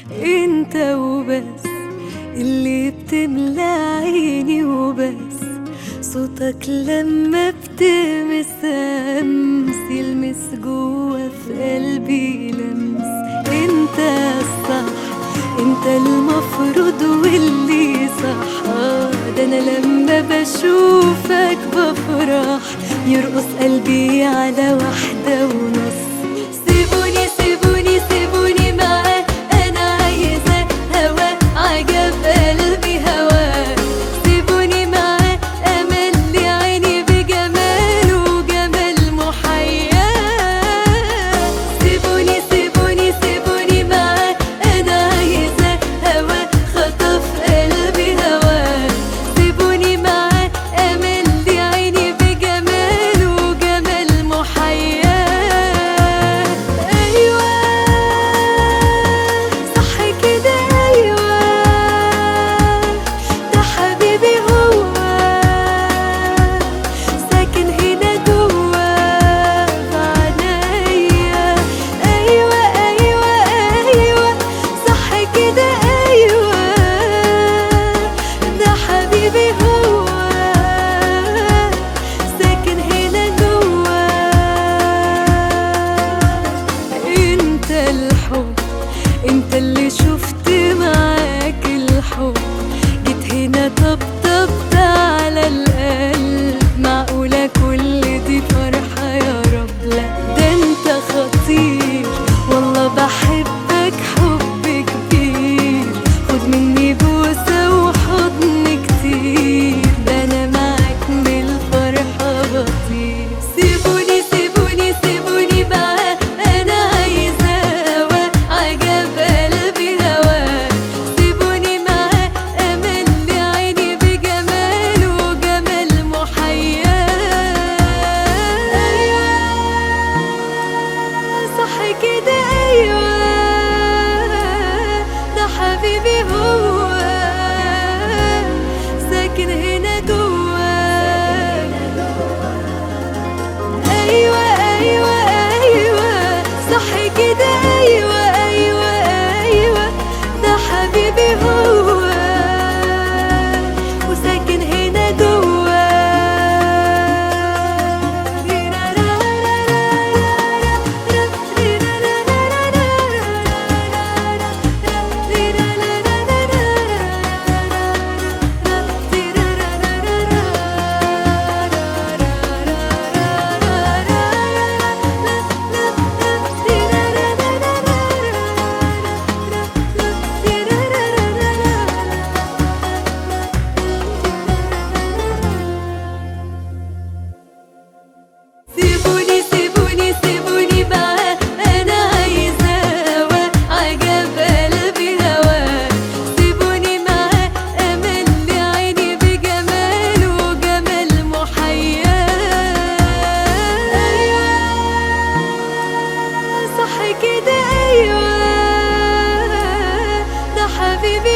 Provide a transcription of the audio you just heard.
انت وبس اللي بتملى عيني وبس صوتك لما بتمس أمس يلمس جوا في قلبي لمس انت الصح انت المفروض واللي صح آه، ده انا لما بشوفك بفرح يرقص قلبي على واحدة ونص سيبوني سيبوني سيبوني معاه انا عايزة هوا عجب قلبي هوا سيبوني معاه امل لي عيني بجماله جمال محياه سيبوني سيبوني سيبوني معاه انا عايزة هوا خطف قلبي هوا سيبوني معاه امل لي عيني بجماله جمال محياه ايوه صح كده ايوه ده حبيبي هو ساكن هنا جوا بعنايا ايوه ايوه ايوه صح كده ايوه ده حبيبي هو ساكن هنا جوا انت الحب انت اللي شفت معاك الحب جيت هنا طبطبت على القلب معقولة كل دي فرحة يا رب لا ده انت خطير والله بحبك حب كبير خد مني بوسة وحضن كتير ده انا معاك من الفرحة بطير سيبوني سيبوني سيبوني بقى انا عايزة هوا عجب قلبي هوا سيبوني معاه امل لي عيني بجماله جمال محياه ايوه صح كده ايوه ده حبيبي هو ساكن هنا جوا ايوه ايوه ايوه صح كده ايوه ايوه ايوه ده حبيبي هو وساكن هنا جوا سيبوني سيبوني سيبوني بقى انا عايزة هوا عجب قلبي هوا سيبوني معاه امل لي عيني بجماله جمال محياه ايوه صح كده ايوه ده حبيبي